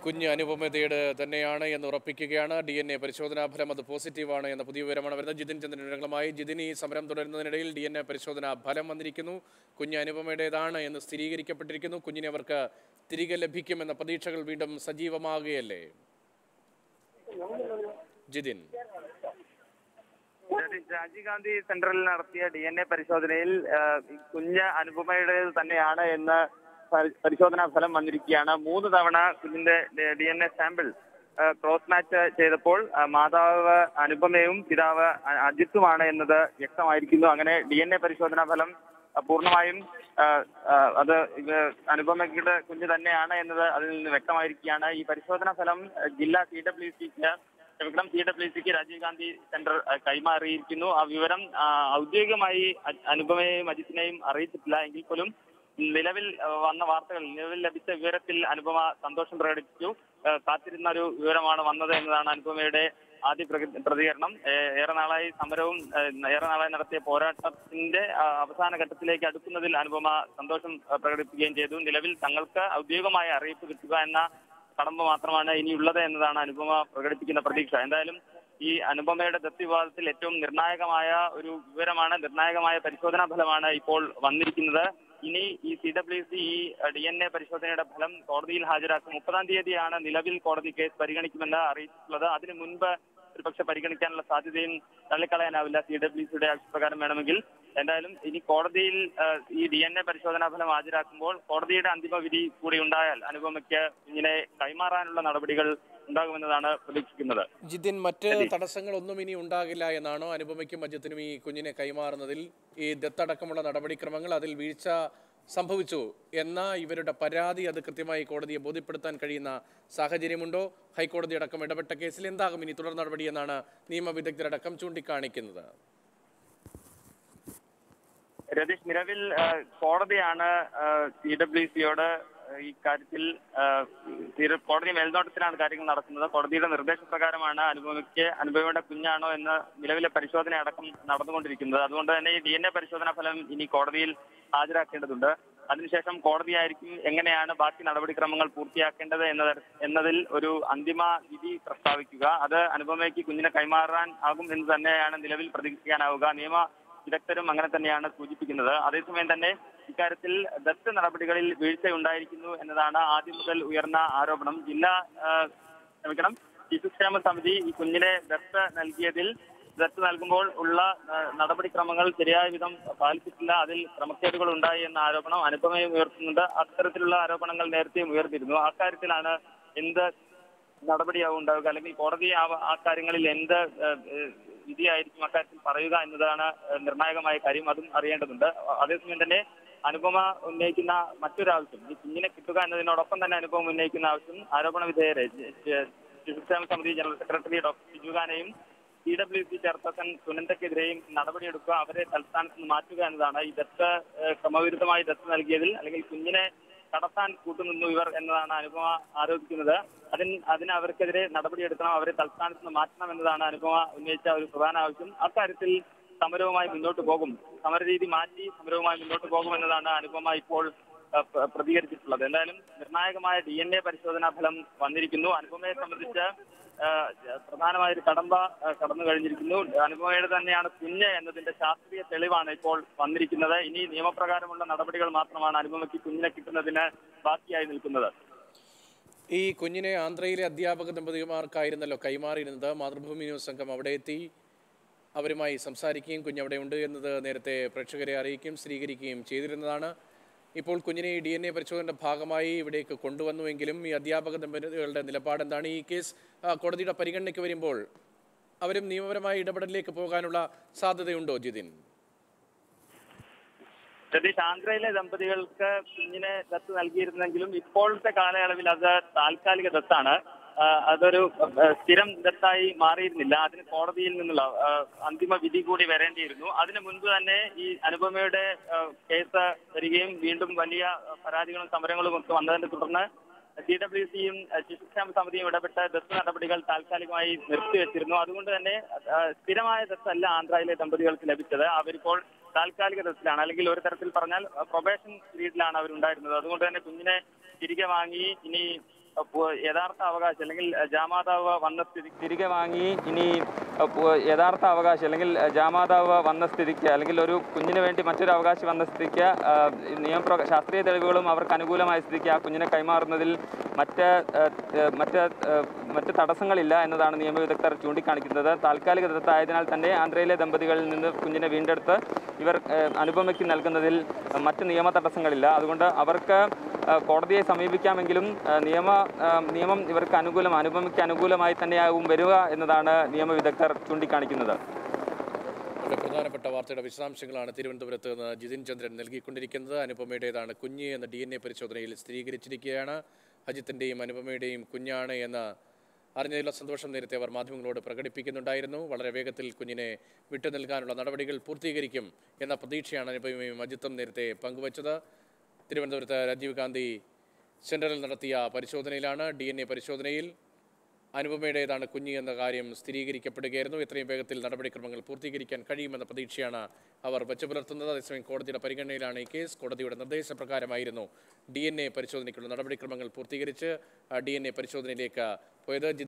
കുഞ്ഞ് അനുപമതയുടെ തന്നെയാണ് എന്ന് ഉറപ്പിക്കുകയാണ് ഡി എൻ എ പരിശോധനാ ഫലം അത് പോസിറ്റീവാണ് എന്ന പുതിയ വിവരമാണ് വരുന്നത് ജിതിൻ ചന്ദ്രൻ വിവരങ്ങളുമായി ജിതിൻ ഈ സമരം തുടരുന്നതിനിടയിൽ ഡി എൻ എ പരിശോധനാ ഫലം വന്നിരിക്കുന്നു കുഞ്ഞ് അനുപമയുടേതാണ് എന്ന് സ്ഥിരീകരിക്കപ്പെട്ടിരിക്കുന്നു കുഞ്ഞിനെ അവർക്ക് തിരികെ ലഭിക്കുമെന്ന പ്രതീക്ഷകൾ വീണ്ടും സജീവമാകുകയല്ലേ ജിതിൻ രാജീവ് ഗാന്ധി സെന്ററിൽ നടത്തിയ ഡി എൻ എ പരിശോധനയിൽ ആ, ഈ കുഞ്ഞ് അനുപമയുടേത് തന്നെയാണ് എന്ന് പരി- പരിശോധനാ ഫലം വന്നിരിക്കുകയാണ് മൂന്ന് തവണ കുഞ്ഞിന്റെ ഡി എൻ എ സാമ്പിൾ ആ, ക്രോസ് മാച്ച് ചെയ്തപ്പോൾ ആ, മാതാവ് അനുപമയും പിതാവ് അ- അജിത്തുമാണ് എന്നത് വ്യക്തമായിരിക്കുന്നു അങ്ങനെ ഡി എൻ എ പരിശോധനാ ഫലം ആ, പൂർണ്ണമായും ആ, ആ, അത് ഇത് അനുപമയുടെ കുഞ്ഞ് തന്നെയാണ് എന്നത് അതിൽ നിന്ന് വ്യക്തമായിരിക്കുകയാണ് ഈ പരിശോധനാ ഫലം ആ, ജില്ലാ സി ഡബ്ല്യു സിക്ക് ക്ഷമിക്കണം സി ഡബ്ല്യു സിക്ക് രാജീവ് ഗാന്ധി സെന്റർ ആ, കൈമാറിയിരിക്കുന്നു ആ വിവരം ആ, ഔദ്യോഗികമായി അ- അനുപമയെയും അജിത്തിനെയും അറിയിച്ചിട്ടില്ല എങ്കിൽ പോലും നിലവിൽ ആ, വന്ന വാർത്തകൾ നിലവിൽ ലഭിച്ച വിവരത്തിൽ അനുപമ സന്തോഷം പ്രകടിപ്പിച്ചു ആ, കാത്തിരുന്ന ഒരു വിവരമാണ് വന്നത് എന്നതാണ് അനുപമയുടെ ആദ്യ പ്രക- പ്രതികരണം ഏ- ഏറെ നാളായി സമരവും ഏ, ഏറെ നാളായി നടത്തിയ പോരാട്ടത്തിന്റെ ആ, അവസാന ഘട്ടത്തിലേക്ക് അടുക്കുന്നതിൽ അനുപമ സന്തോഷം ആ, പ്രകടിപ്പിക്കുകയും ചെയ്തു നിലവിൽ തങ്ങൾക്ക് ഔദ്യോഗികമായ അറിയിപ്പ് കിട്ടുക എന്ന കടമ്പ മാത്രമാണ് ഇനിയുള്ളത് എന്നതാണ് അനുപമ പ്രകടിപ്പിക്കുന്ന പ്രതീക്ഷ എന്തായാലും ഈ അനുപമയുടെ ദത്ത് വിവാദത്തിൽ ഏറ്റവും നിർണായകമായ ഒരു വിവരമാണ് നിർണായകമായ പരിശോധനാ ഫലമാണ് ഇപ്പോൾ വന്നിരിക്കുന്നത് ഇനി ഈ സി ഡബ്ല്യു സി ഈ ഡി എൻ എ പരിശോധനയുടെ ഫലം കോടതിയിൽ ഹാജരാക്കും മുപ്പതാം തീയതിയാണ് നിലവിൽ കോടതി കേസ് പരിഗണിക്കുമെന്ന് അറിയിച്ചിട്ടുള്ളത് അതിനു മുൻപ് ഒരുപക്ഷെ പരിഗണിക്കാനുള്ള സാധ്യതയും തള്ളിക്കളയാനാവില്ല സി ഡബ്ല്യു സിയുടെ ആവശ്യപ്രകാരം വേണമെങ്കിൽ എന്തായാലും ഇനി കോടതിയിൽ ആ, ഈ ഡി എൻ എ പരിശോധനാ ഫലം ഹാജരാക്കുമ്പോൾ കോടതിയുടെ അന്തിമ വിധി കൂടി ഉണ്ടായാൽ അനുപമയ്ക്ക് ഇങ്ങനെ കൈമാറാനുള്ള നടപടികൾ ഉണ്ടാകുമെന്നതാണ് പ്രതീക്ഷിക്കുന്നത് ജിതിൻ മറ്റ് തടസ്സങ്ങളൊന്നും ഇനി ഉണ്ടാകില്ല എന്നാണോ അനുപമയ്ക്കും അജിത്തിനും ഈ കുഞ്ഞിനെ കൈമാറുന്നതിൽ ഈ ദത്തടക്കമുള്ള നടപടിക്രമങ്ങൾ അതിൽ വീഴ്ച സംഭവിച്ചു എന്ന ഇവരുടെ പരാതി അത് കൃത്യമായി കോടതിയെ ബോധ്യപ്പെടുത്താൻ കഴിയുന്ന സാഹചര്യമുണ്ടോ ഹൈക്കോടതി അടക്കം ഇടപെട്ട കേസിൽ എന്താകും ഇനി തുടർ നടപടി എന്നാണ് നിയമവിദഗ്ധരടക്കം ചൂണ്ടിക്കാണിക്കുന്നത് രതീഷ് നിലവിൽ ആ, കോടതിയാണ് സി ഡബ്ല്യു സിയോട് ഈ കാര്യത്തിൽ ആ, തീരെ- കോടതി മേൽനോട്ടത്തിലാണ് കാര്യങ്ങൾ നടക്കുന്നത് കോടതിയുടെ നിർദ്ദേശപ്രകാരമാണ് അനുപമയ്ക്ക് അനുപമയുടെ കുഞ്ഞാണോ എന്ന് നിലവിലെ പരിശോധന അടക്കം നടന്നുകൊണ്ടിരിക്കുന്നത് അതുകൊണ്ട് തന്നെ ഈ ഡി എൻ എ പരിശോധനാ ഫലം ഇനി കോടതിയിൽ ഹാജരാക്കേണ്ടതുണ്ട് അതിനുശേഷം കോടതിയായിരിക്കും എങ്ങനെയാണ് ബാക്കി നടപടിക്രമങ്ങൾ പൂർത്തിയാക്കേണ്ടത് എന്നത് എന്നതിൽ ഒരു അന്തിമ വിധി പ്രസ്താവിക്കുക അത് അനുപമയ്ക്ക് കുഞ്ഞിനെ കൈമാറാൻ ആകും എന്ന് തന്നെയാണ് നിലവിൽ പ്രതീക്ഷിക്കാനാവുക നിയമ വിദഗ്ധരും അങ്ങനെ തന്നെയാണ് സൂചിപ്പിക്കുന്നത് അതേസമയം തന്നെ ഇക്കാര്യത്തിൽ ദത്ത് നടപടികളിൽ വീഴ്ചയുണ്ടായിരിക്കുന്നു എന്നതാണ് ആദ്യം മുതൽ ഉയർന്ന ആരോപണം ജില്ലാ ആ, ക്ഷമിക്കണം ശിശുക്ഷേമ സമിതി ഈ കുഞ്ഞിനെ ദത്ത് നൽകിയതിൽ ദത്ത് നൽകുമ്പോൾ ഉള്ള ആ, നടപടിക്രമങ്ങൾ ശരിയായ വിധം പാലിച്ചിട്ടില്ല അതിൽ ക്രമക്കേടുകൾ ഉണ്ടായി എന്ന ആരോപണം അനുപമയും ഉയർത്തുന്നുണ്ട് അത്തരത്തിലുള്ള ആരോപണങ്ങൾ നേരത്തെയും ഉയർന്നിരുന്നു അക്കാര്യത്തിലാണ് എന്ത് നടപടിയാവും ഉണ്ടാവുക അല്ലെങ്കിൽ കോടതി ആ ആ കാര്യങ്ങളിൽ എന്ത് ഏഹ്, ഏഹ്, വിധിയായിരിക്കും അക്കാര്യത്തിൽ പറയുക എന്നതാണ് ഏഹ്, നിർണായകമായ കാര്യം അതും അറിയേണ്ടതുണ്ട് അതേസമയം തന്നെ അനുപമ ഉന്നയിക്കുന്ന മറ്റൊരു ആവശ്യം ഈ കുഞ്ഞിനെ കിട്ടുക എന്നതിനോടൊപ്പം തന്നെ അനുപമ ഉന്നയിക്കുന്ന ആവശ്യം ആരോപണ വിധേയരെ ജ- ജ- ശിശുക്ഷേമ സമിതി ജനറൽ സെക്രട്ടറി ഡോക്ടർ ഷിജുഖാനെയും സി ഡബ്ല്യു സി ചെയർപേഴ്സൺ സുനന്ദക്കെതിരെയും നടപടിയെടുക്കുക അവരെ തൽസ്ഥാനത്ത് നിന്ന് മാറ്റുക എന്നതാണ് ഈ ദത്ത് ഏഹ്, ക്രമവിരുദ്ധമായി ദത്ത് നൽകിയതിൽ അല്ലെങ്കിൽ കുഞ്ഞിനെ കടത്താൻ കൂട്ടുനിന്നു ഇവർ എന്നതാണ് അനുപമ ആരോപിക്കുന്നത് അതിന് അതിന് അവർക്കെതിരെ നടപടിയെടുക്കണം അവരെ തൽസ്ഥാനത്ത് നിന്ന് മാറ്റണം എന്നതാണ് അനുപമ ഉന്നയിച്ച ഒരു പ്രധാന ആവശ്യം അക്കാര്യത്തിൽ സമരവുമായി മുന്നോട്ട് പോകും സമരരീതി മാറ്റി സമരവുമായി മുന്നോട്ട് പോകുമെന്നതാണ് അനുപമ ഇപ്പോൾ അഹ്, പ്ര- പ്രതികരിച്ചിട്ടുള്ളത് എന്തായാലും നിർണായകമായ ഡി എൻ എ പരിശോധനാ ഫലം വന്നിരിക്കുന്നു അനുപമയെ സംബന്ധിച്ച് ആഹ്, പ്രധാനമായ ഒരു കടമ്പ ആഹ്, കടന്നു കഴിഞ്ഞിരിക്കുന്നു അനുപമയുടെ തന്നെയാണ് കുഞ്ഞ് എന്നതിന്റെ ശാസ്ത്രീയ തെളിവാണ് ഇപ്പോൾ വന്നിരിക്കുന്നത് ഇനി നിയമപ്രകാരമുള്ള നടപടികൾ മാത്രമാണ് അനുപമയ്ക്ക് കുഞ്ഞിനെ കിട്ടുന്നതിന് ബാക്കിയായി നിൽക്കുന്നത് ഈ കുഞ്ഞിനെ ആന്ധ്രയിലെ അധ്യാപക ദമ്പതിമാർക്കായിരുന്നല്ലോ കൈമാറിയിരുന്നത് മാതൃഭൂമി ന്യൂസ് സംഘം അവിടെ എത്തി അവരുമായി സംസാരിക്കുകയും കുഞ്ഞവിടെ ഉണ്ട് എന്നത് നേരത്തെ പ്രേക്ഷകരെ അറിയിക്കുകയും സ്ഥിരീകരിക്കുകയും ചെയ്തിരുന്നതാണ് ഇപ്പോൾ കുഞ്ഞിനെ ഡി എൻ എ പരിശോധനയുടെ ഭാഗമായി ഇവിടേക്ക് കൊണ്ടുവന്നുവെങ്കിലും ഈ അധ്യാപക ദമ്പതികളുടെ നിലപാട് എന്താണ് ഈ കേസ് ആ, കോടതിയുടെ പരിഗണനയ്ക്ക് വരുമ്പോൾ അവരും നിയമപരമായ ഇടപെടലിലേക്ക് പോകാനുള്ള സാധ്യതയുണ്ടോ ജിതിൻ സതീഷ് ആന്ധ്രയിലെ ദമ്പതികൾക്ക് കുഞ്ഞിനെ ദത്ത് നൽകിയിരുന്നെങ്കിലും ഇപ്പോഴത്തെ കാലയളവിൽ അത് താൽക്കാലിക ദത്താണ് ആ, അതൊരു ആ, സ്ഥിരം ദത്തായി മാറിയിരുന്നില്ല അതിന് കോടതിയിൽ നിന്നുള്ള ആ, അന്തിമ വിധി കൂടി വരേണ്ടിയിരുന്നു അതിനു മുൻപ് തന്നെ ഈ അനുപമയുടെ ആ, കേസ് വരികയും വീണ്ടും വലിയ ആ, പരാതികളും സമരങ്ങളും ഒക്കെ വന്നതിനെ തുടർന്ന് സി ഡബ്ല്യു സിയും ശിശുക്ഷേമ സമിതിയും ഇടപെട്ട് ദത്ത് നടപടികൾ താൽക്കാലികമായി നിർത്തിവെച്ചിരുന്നു അതുകൊണ്ട് തന്നെ ആ, സ്ഥിരമായ ദത്തല്ല ആന്ധ്രയിലെ ദമ്പതികൾക്ക് ലഭിച്ചത് അവരിപ്പോൾ താൽക്കാലിക ദത്തിലാണ് അല്ലെങ്കിൽ ഒരു തരത്തിൽ പറഞ്ഞാൽ പ്രൊബേഷൻ പീരീഡിലാണ് അവരുണ്ടായിരുന്നത് അതുകൊണ്ട് തന്നെ കുഞ്ഞിനെ തിരികെ വാങ്ങി ഇനി പു- യഥാർത്ഥ അവകാശം അല്ലെങ്കിൽ ഏഹ്, ജാമാതാവ് വന്ന സ്ഥിതി തിരികെ വാങ്ങി ഇനി അഹ്, പു- യഥാർത്ഥ അവകാശം അല്ലെങ്കിൽ അഹ്, ജാമാതാവ് വന്ന സ്ഥിതിക്ക് അല്ലെങ്കിൽ ഒരു കുഞ്ഞിന് വേണ്ടി മറ്റൊരു അവകാശി വന്ന സ്ഥിതിക്ക് ആഹ്, നിയമപ്ര ശാസ്ത്രീയ തെളിവുകളും അവർക്ക് അനുകൂലമായ സ്ഥിതിക്ക് ആ കുഞ്ഞിനെ കൈമാറുന്നതിൽ മറ്റ് ആഹ്, ആഹ്, മറ്റ് ആഹ്, മറ്റ് തടസ്സങ്ങളില്ല എന്നതാണ് നിയമവിദഗ്ധർ ചൂണ്ടിക്കാണിക്കുന്നത് താൽക്കാലിക ദത്തായതിനാൽ തന്നെ ആന്ധ്രയിലെ ദമ്പതികളിൽ നിന്ന് കുഞ്ഞിനെ വീണ്ടെടുത്ത് ഇവർ ആഹ്, അനുപമയ്ക്ക് നൽകുന്നതിൽ മറ്റ് നിയമ തടസ്സങ്ങളില്ല അതുകൊണ്ട് അവർക്ക് ആഹ്, കോടതിയെ സമീപിക്കാമെങ്കിലും ആഹ്, നിയമ ആഹ്, നിയമം ഇവർക്ക് അനുകൂലം അനുപമയ്ക്ക് അനുകൂലമായി തന്നെയാവും വരിക എന്നതാണ് നിയമവിദഗ്ധർ ചൂണ്ടിക്കാണിക്കുന്നത് വളരെ പ്രധാനപ്പെട്ട വാർത്തയുടെ വിശദാംശങ്ങളാണ് തിരുവനന്തപുരത്ത് നിന്ന് ജിതിൻ ചന്ദ്രൻ നൽകിക്കൊണ്ടിരിക്കുന്നത് അനുപമയുടേതാണ് കുഞ്ഞ് എന്ന ഡി എൻ എ പരിശോധനയിൽ സ്ഥിരീകരിച്ചിരിക്കുകയാണ് അജിത്തിൻ്റെയും അനുപമയുടെയും കുഞ്ഞാണ് എന്ന് അറിഞ്ഞതിലുള്ള സന്തോഷം നേരത്തെ അവർ മാധ്യമങ്ങളോട് പ്രകടിപ്പിക്കുന്നുണ്ടായിരുന്നു വളരെ വേഗത്തിൽ കുഞ്ഞിനെ വിട്ടു നൽകാനുള്ള നടപടികൾ പൂർത്തീകരിക്കും എന്ന പ്രതീക്ഷയാണ് അനുപമയും അജിത്തും നേരത്തെ പങ്കുവച്ചത് തിരുവനന്തപുരത്ത് രാജീവ് ഗാന്ധി സെന്ററിൽ നടത്തിയ പരിശോധനയിലാണ് ഡി എൻ എ പരിശോധനയിൽ അനുപമയുടേതാണ് കുഞ്ഞ് എന്ന കാര്യം സ്ഥിരീകരിക്കപ്പെടുകയായിരുന്നു എത്രയും വേഗത്തിൽ നടപടിക്രമങ്ങൾ പൂർത്തീകരിക്കാൻ കഴിയുമെന്ന പ്രതീക്ഷയാണ് അവർ വച്ചു പുലർത്തുന്നത് അതേസമയം കോടതിയുടെ പരിഗണനയിലാണ് ഈ കേസ് കോടതിയുടെ നിർദ്ദേശപ്രകാരമായിരുന്നു ഡി എൻ എ പരിശോധനയ്ക്കുള്ള നടപടിക്രമങ്ങൾ പൂർത്തീകരിച്ച് ഡി എൻ എ പരിശോധനയിലേക്ക് പോയത്